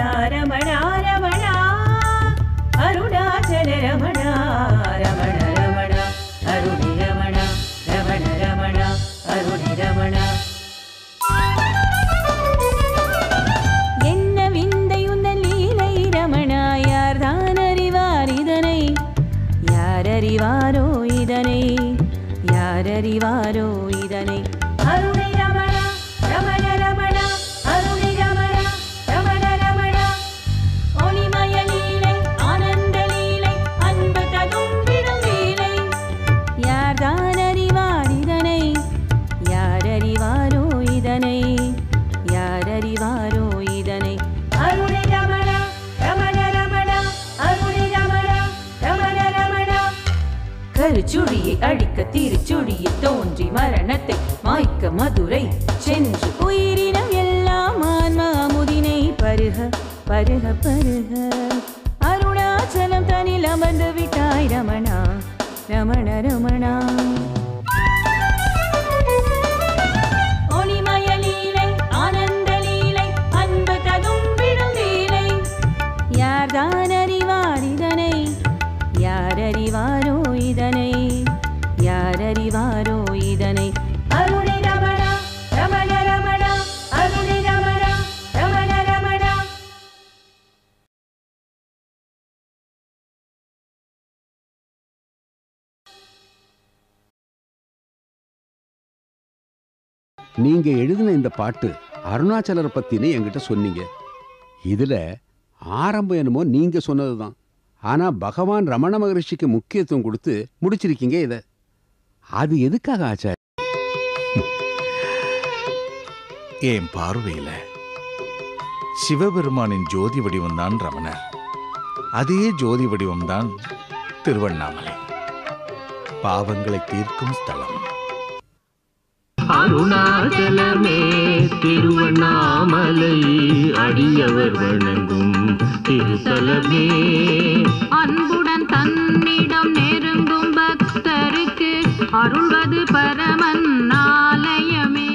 ரமண ரமண அருணாச்சல ரமண ரமண ரமண அருணி ரமண ரமண ரமண அருணி ரமண என்ன விந்தை உந்தன் லீலை ரமணா யார்தான் அறிவார் இதனை யார் அறிவாரோ இதனை யார் அறிவாரோ இதனை அருணை ரமணா ரமண ரமணா அருணை ரமணா ரமண ரமணா ஒளிமய லீலை ஆனந்த லீலை அன்பு ததும்பிடும் லீலை யார்தான் அறிவார் இதனை யார் அறிவாரோ இதனை யார் அறிவாரோ இதனை அருணை ரமணா ரமண ரமணா அருணை ரமணா ரமண ரமணா கருச்சுழியை அழிக்க திருச்சுழியில் தோன்றி மரணத்தை மாய்க்க மதுரை சென்று உயிரினம் எல்லாம் ஆன்மா அமுதினை பருக பருக பருக அருணாச்சலம் தனில் அமர்ந்து விட்டாய் ரமணா ரமண ரமணா ஒளிமய லீலை ஆனந்த லீலை அன்பு ததும்பிடும் லீலை யார்தான் அறிவார் இதனை யார் அறிவாரோ இதனை யார் அறிவாரோ இதனை அருணை ரமணா ரமண ரமணா அருணை ரமணா ரமண ரமணா நீங்க எழுதின இந்த பாட்டு அருணாச்சலரை பத்தின்னு என்கிட்ட சொன்னீங்க இதுல ஆரம்பம் என்னமோ நீங்க சொன்னதுதான் ஆனா பகவான் ரமண மகரிஷிக்கு முக்கியத்துவம் கொடுத்து முடிச்சிருக்கீங்க இத அது எதுக்காக ஆச்சார் என் பார்வையில சிவபெருமானின் ஜோதி வடிவம்தான் ரமணர் அதே ஜோதி வடிவம்தான் திருவண்ணாமலை பாவங்களை தீர்க்கும் ஸ்தலம் அருணாச்சலமே திருவண்ணாமலை அடியவர் வணங்கும் திருத்தலமே அன்புடன் தன்னிடம் நெருங்கும் பக்தருக்கு அருள்வது பரமன் ஆலயமே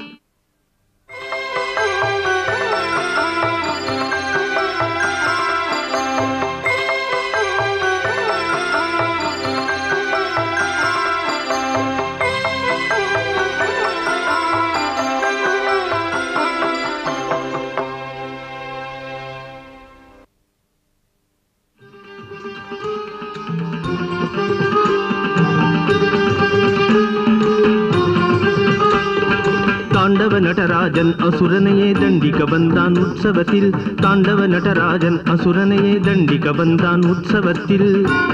தாண்டவ நடராஜன் அசுரனையே தண்டிக்க வந்தான் உற்சவத்தில் தாண்டவ நடராஜன் அசுரனையே தண்டிக்க வந்தான் உற்சவத்தில்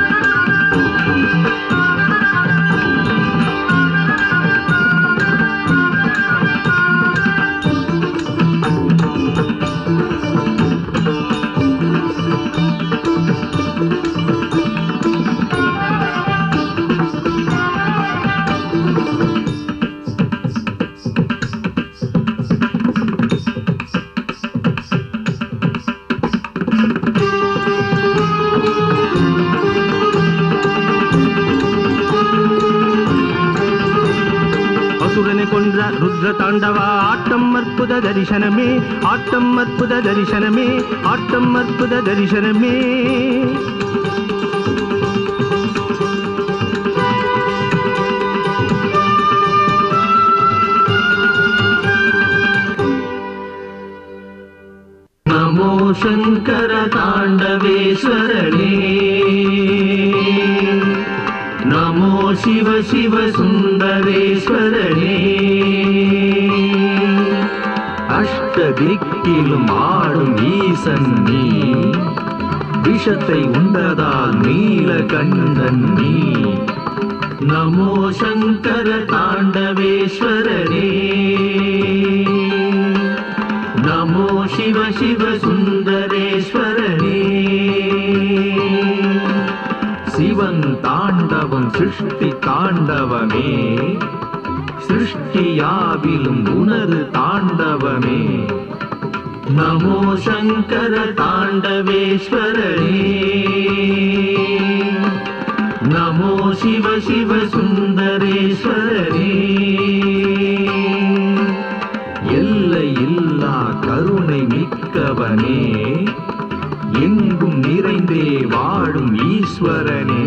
அசுரனை கொன்ற ருத்ர தாண்டவா ஆட்டம் அற்புத தரிசனமே ஆட்டம் அற்புத தரிசனமே ஆட்டம் அற்புத தரிசனமே நமோ சங்கர தாண்டவேஸ்வரனே நமோ சிவ சிவ சுந்தரேஸ்வரனே அஷ்டதிக்கிலும் ஆடும் ஈசன் நீ விஷத்தை உண்டதால் நீல கண்டன் நீ நமோ சங்கர தாண்டவேஸ்வரனே நமோ சிவ சிவ சுந்தரேஸ்வரனே சிவன் தாண்டவம் சிருஷ்டி தாண்டவமே சிருஷ்டியாவிலும் உனது தாண்டவமே நமோ சங்கர தாண்டவேஸ்வரனே நமோ சிவ சிவ சுந்தரேஸ்வரனே எல்லை இல்லா கருணை மிக்க தாண்டவனே எங்கும் நிறைந்தே வாழும் ஈஸ்வரனே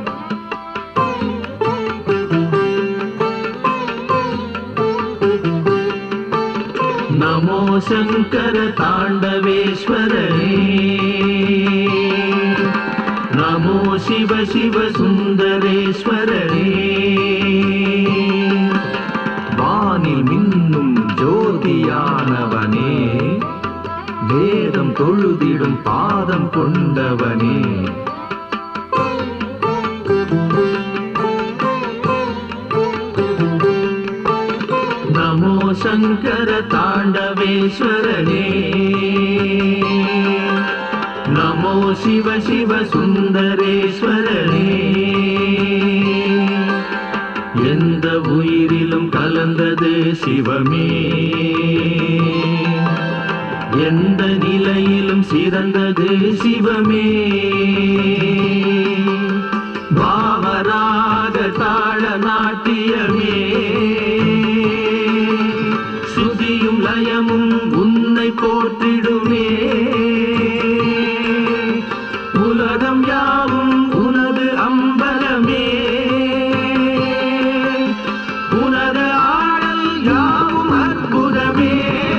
நமோ சங்கர தாண்டவேஸ்வரனே நமோ சிவ சிவ சுந்தரேஸ்வரனே வானில் மின்னும் ஜோதியானவனே வேதம் தொழுதிடும் பாதம் கொண்டவனே நமோ சங்கர தாண்டவேஸ்வரனே நமோ சிவ சிவ சுந்தரேஸ்வரனே எந்த உயிரிலும் கலந்தது சிவமே எந்த நிலையிலும் சிறந்தது சிவமே பாவராக தாழ நாட்டியமே சுதியும் லயமும் உன்னை போற்றிடுமே உலகம் யாவும் உனது அம்பலமே உனது ஆடல் யாவும் அற்புதமே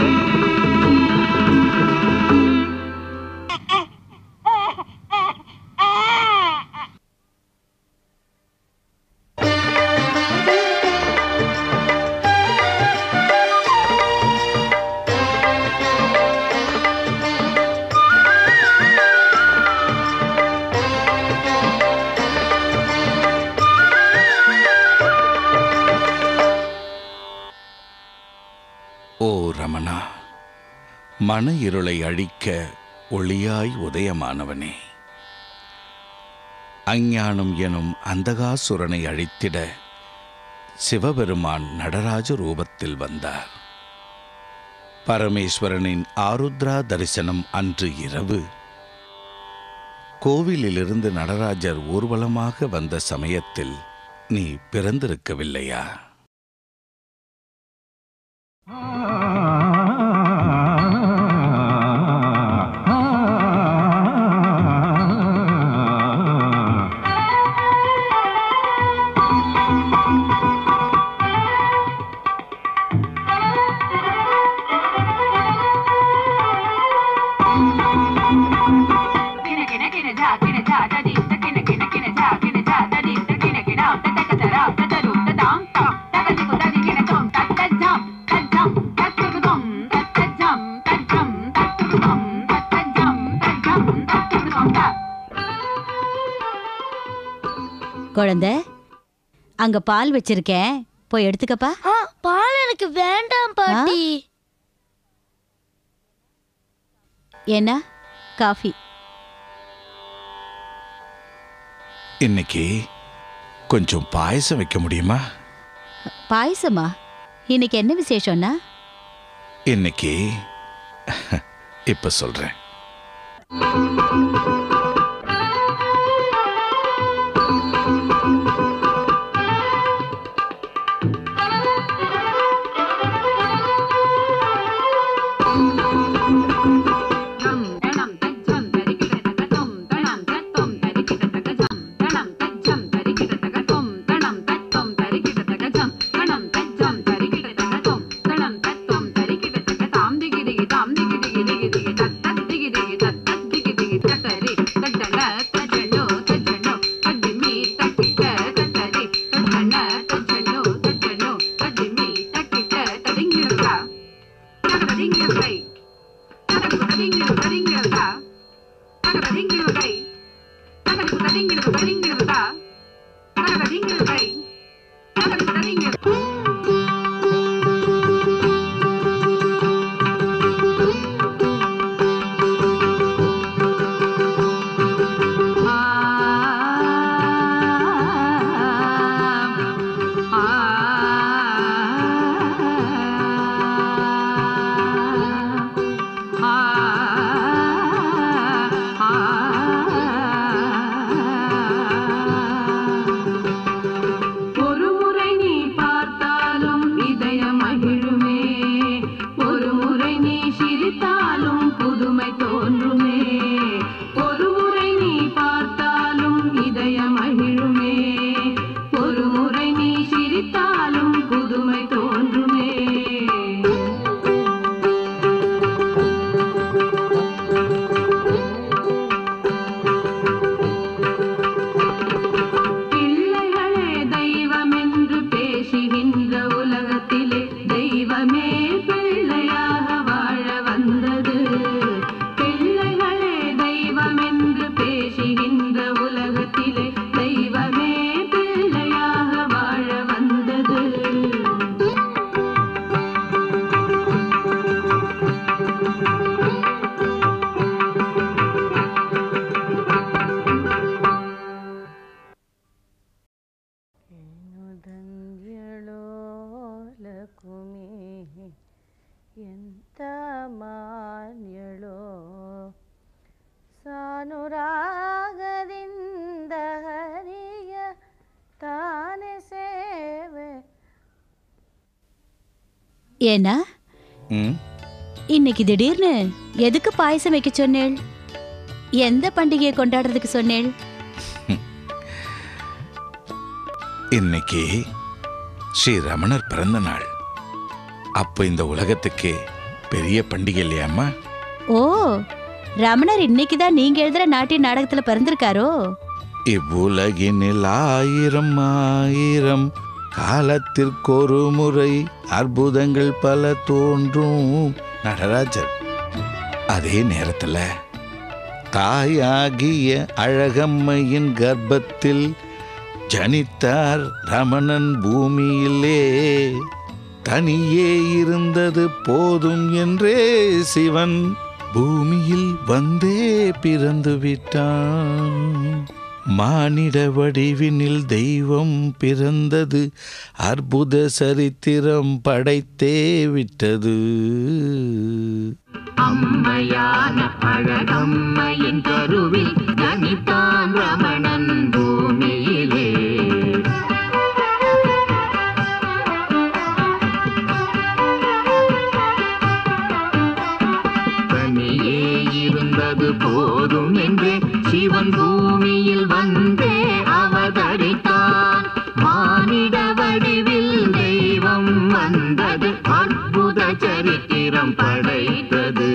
ஓ ரமணா மன இருளை அழிக்க ஒளியாய் உதயமானவனே அஞ்ஞானம் எனும் அந்தகாசுரனை அழித்திட சிவபெருமான் நடராஜ ரூபத்தில் வந்தார் பரமேஸ்வரனின் ஆருத்ரா தரிசனம் அன்று இரவு கோவிலிலிருந்து நடராஜர் ஊர்வலமாக வந்த சமயத்தில் நீ பிறந்திருக்கவில்லையா குழந்தை அங்க பால் வச்சிருக்கேன் போய் எடுத்துக்கப்பா ஆ பால் எனக்கு வேண்டாம் பாட்டி என்ன காஃபி இன்னைக்கு கொஞ்சம் பாயசம் வைக்க முடியுமா பாயசமா இன்னைக்கு என்ன விசேஷம்னா இன்னைக்கு இப்ப சொல்றேன் ஏன்னா ம் இன்னைக்கு திடீர்னு எதுக்கு பாயசம் வைக்க சொன்னேள் எந்த பண்டிகையை கொண்டாடுறதுக்கு சொன்னேள் இன்னைக்கு ஸ்ரீ ரமணர் பிறந்த நாள் அப்போ இந்த உலகத்துக்கு பெரிய பண்டிகை இல்லையாம்மா ஓ ரமணர் இன்னைக்கு தான் நீங்க எழுதுற நாட்டிய நாடகத்துல பிறந்திருக்காரோ இவ்வுலகினில் ஆயிரம் ஆயிரம் காலத்திற்கொரு முறை அற்புதங்கள் பல தோன்றும் நடராஜர் அதே நேரத்துல தாயாகிய அழகம்மையின் கர்ப்பத்தில் ஜனித்தார் ரமணன் பூமியிலே தனியே இருந்தது போதும் என்றே சிவன் பூமியில் வந்தே பிறந்து விட்டான் மானிட வடிவினில் தெய்வம் பிறந்தது அற்புத சரித்திரம் படைத்தே விட்டது அம்மையான அழகம்மையின் கருவில் கனித்தான் ரமணன் பூமியிலே தனியே இருந்தது போதும் என்றே சிவன் பூமியில் வந்தே அவதரித்தான் மானிட வடிவில் தெய்வம் வந்தது அற்புத சரித்திரம் படைத்தது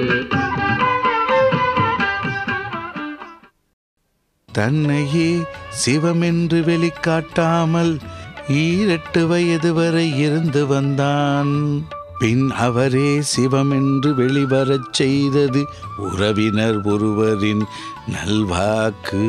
தன்னையே சிவமென்று வெளிக்காட்டாமல் ஈரெட்டு வயது வரை இருந்து வந்தான் பின் அவரே சிவமென்று வெளிவரச் செய்தது உறவினர் ஒருவரின் நல்வாக்கு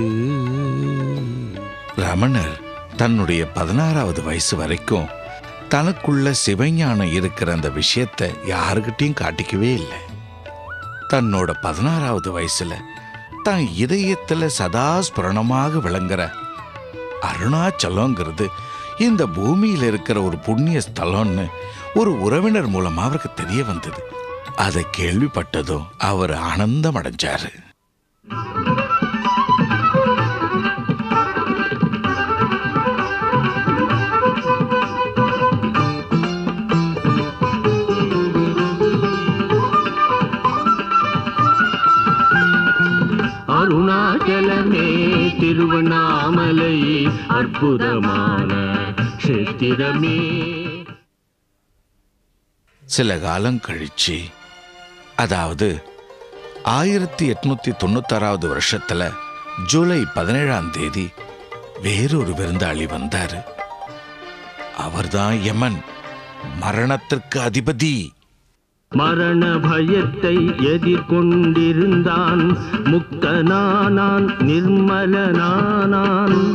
ரமணர் தன்னுடைய பதினாறாவது வயசு வரைக்கும் தனக்குள்ள சிவஞானம் இருக்கிற அந்த விஷயத்தை யாருக்கிட்டையும் காட்டிக்கவே இல்லை தன்னோட பதினாறாவது வயசுல தான் இதயத்துல சதா ஸ்புரணமாக விளங்குற அருணாச்சலங்கிறது இந்த பூமியில இருக்கிற ஒரு புண்ணிய ஸ்தலம்னு ஒரு உறவினர் மூலமா அவருக்கு தெரிய வந்தது அதை கேள்விப்பட்டதும் அவர் ஆனந்தம் அடைஞ்சாரு அருணாச்சலமே திருவண்ணாமலை அற்புதமான கஷேத்திரமே சில காலம் கழிச்சு அதாவது ஆயிரத்தி எட்நூத்தி தொண்ணூத்தாறாவது வருஷத்துல ஜூலை பதினேழாம் தேதி வேறொரு விருந்தாளி வந்தாரு அவர்தான் யமன் மரணத்திற்கு அதிபதி மரண பயத்தை எதிர்கொண்டிருந்தான் முக்தனானான் நிர்மலனானான்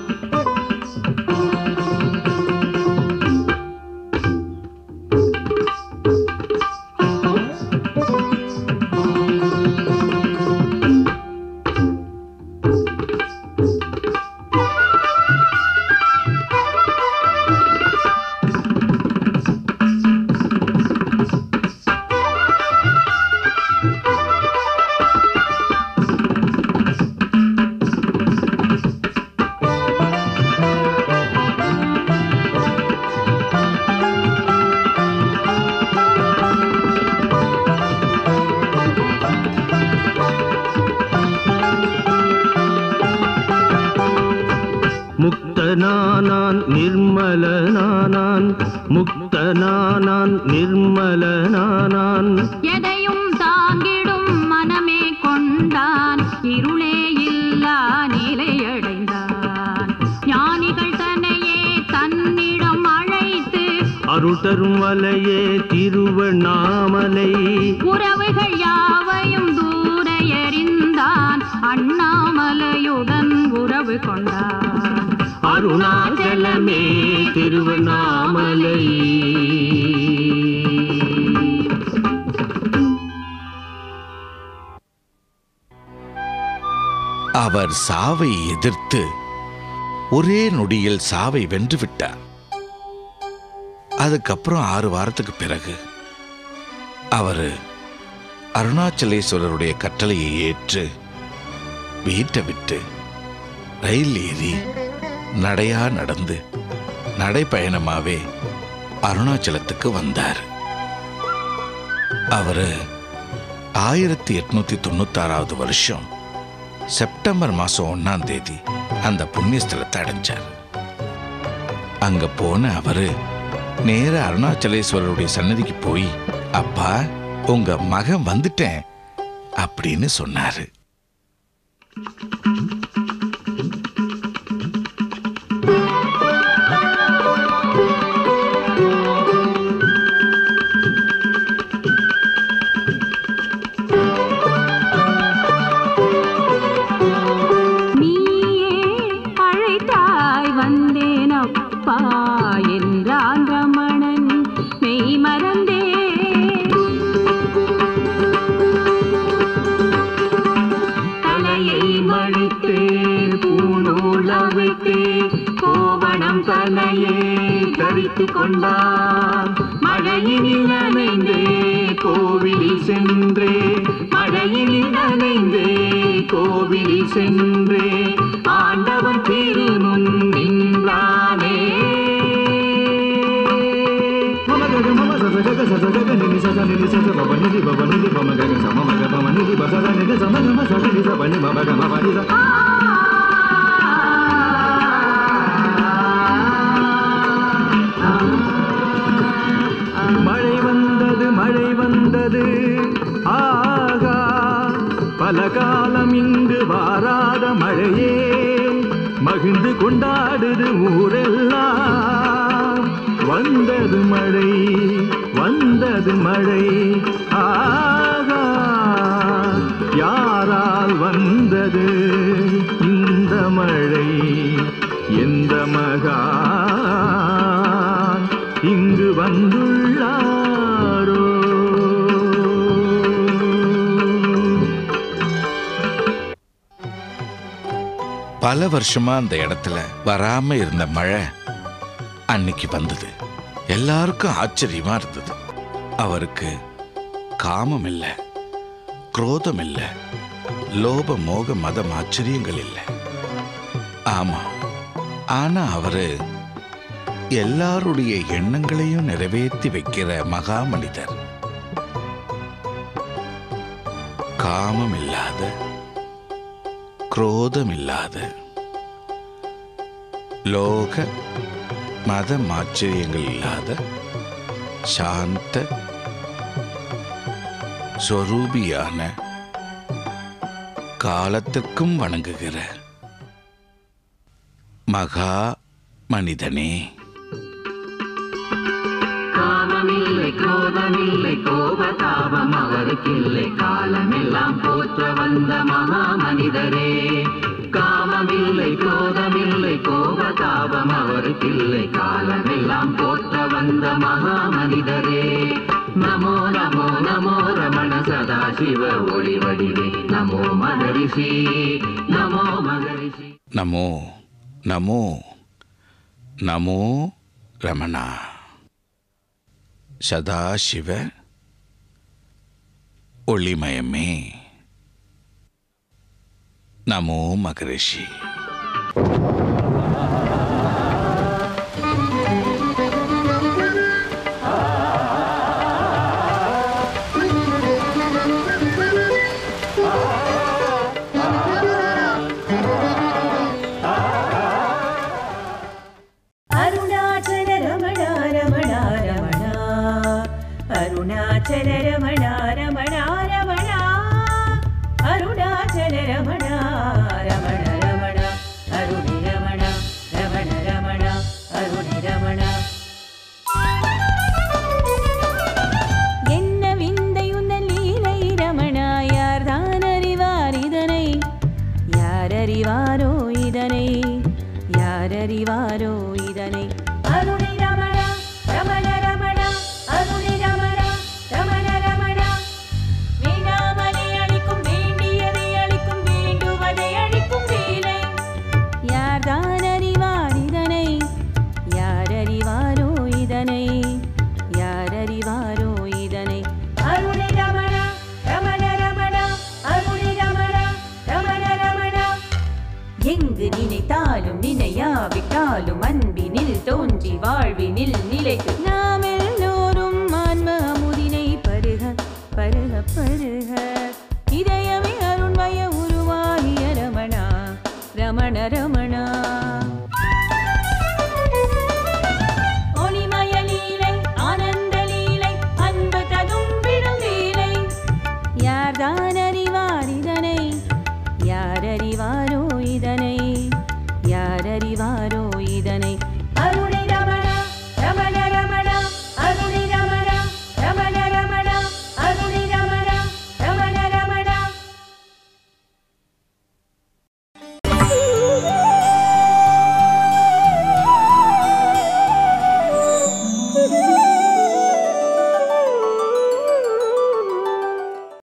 முக்தனானான் நிர்மலனானான் முக்தனானான் நிர்மலனானான் எதையும் தாங்கிடும் மனமே கொண்டான் இருளே இல்லா நிலையடைந்தான் ஞானிகள் தன்னையே தன்னிடம் அழைத்து அருள் தரும் வலையே திருவண்ணாமலை உறவுகள் யாவையும் தூர எறிந்தான் அண்ணாமலையுடன் உறவு கொண்டான் அருணாச்சலமே திருவண்ணாமலை அவர் சாவை எதிர்த்து ஒரே நொடியில் சாவை வென்று விட்டார் அதுக்கப்புறம் ஆறு வாரத்துக்கு பிறகு அவர் அருணாச்சலேஸ்வரருடைய கட்டளையை ஏற்று வீட்டை விட்டு ரயில் ஏறி நடையா நடந்து நடைப்பயணமாவே அருணாச்சலத்துக்கு வந்தார் அவரு ஆயிரத்தி எட்நூத்தி தொண்ணூத்தாறாவது வருஷம் செப்டம்பர் மாசம் ஒன்னாம் தேதி அந்த புண்ணிய ஸ்தலத்தை அடைஞ்சார் அங்க போன அவரு நேர அருணாச்சலேஸ்வரருடைய சன்னதிக்கு போய் அப்பா உங்க மகன் வந்துட்டேன் அப்படின்னு சொன்னாரு நீயே அழைத்தாய் வந்தேன் அப்பா என்றான் ரமணன் மெய் மறந்தே தலையை மழித்தே பூநூல் அவிழ்த்தே கோவணம் தலையே தரித்து கொண்டான் மழையினில் நனைந்தே கோவிலில் சென்றே மழையினில் நனைந்தே கோவிலில் சென்றே ஆண்டவன் திருமுன் நின்றானே மழை வந்தது மழை வந்தது ஆகா பல காலம் இங்கு வாராத மழையே மகிழ்ந்து கொண்டாடுது ஊரெல்லாம் வந்தது மழை வந்தது மழை ஆகா யாரால் வந்தது இந்த மழை எந்த மகான் இங்கு வந்துள்ளாரோ பல வருஷமா அந்த இடத்துல வராம இருந்த மழை அன்னைக்கு வந்தது எல்லாருக்கும் ஆச்சரியமா இருந்தது அவருக்கு காமம் இல்லை குரோதம் இல்லை லோப மோக மதம் ஆச்சரியங்கள் இல்லை ஆமா ஆனா அவரு எல்லாருடைய எண்ணங்களையும் நிறைவேற்றி வைக்கிற மகா மனிதர் காமம் இல்லாத குரோதம் இல்லாத லோக மத ஆச்சரியங்கள் இல்லாத சாந்த சொரூபியான காலத்திற்கும் வணங்குகிற மகா மனிதனே காமமில்லை கோபமில்லை கோபதாபம் அவருக்கில்லை காலமெல்லாம் போற்ற வந்த மகா மனிதரே காமமில்லை கோபமில்லை கோபதாபம் அவருக்கில்லை காலமெல்லாம் போற்ற வந்த மகா மனிதரே நமோ நமோ நமோ ரமண சதாசிவ ஒளி வடிவே நமோ மகரிஷி நமோ மகரிஷி நமோ நமோ நமோ ரமணா சதாசிவ ஒளிமயமே நமோ மகரிஷி அருணாச்சல ரமணா ரமணா ரமணா அருணாச்சல ரமணா ரமணா ரமணா அருணாச்சல ரமணா ரமண ரமண அருணி ரமண ரமண ரமண அருணி ரமண என்ன விந்தை உந்தன் லீலை ரமணா யார்தான் அறிவார் இதனை யார் அறிவாரோ இதனை யார் அறிவாரோ இதனை அருணி ரமண ரமண ரமண அருணி ரமண ரமண ரமண வேண்டாமலை அளிக்கும் வேண்டியதை அளிக்கும் வேண்டுவதை அளிக்கும் வேலை யார்தான் அறிவார் இதனை யார் அறிவாரோ இதனை யார் அறிவாரோ இதனை அருணி ரமண ரமண ரமண அருணி ரமண ரமண ரமண எங்கு நினைத்தாலும் நினையாவிட்டாலும் அன்பினில் மனதில் தோன்றி வாழ்வினில் நிலைத்து நாம் எல்லோரும் ஆன்ம அமுதினை பருக பருக பருக இதயமே அருண்மய உருவாகிய ரமணா ரமண ரமண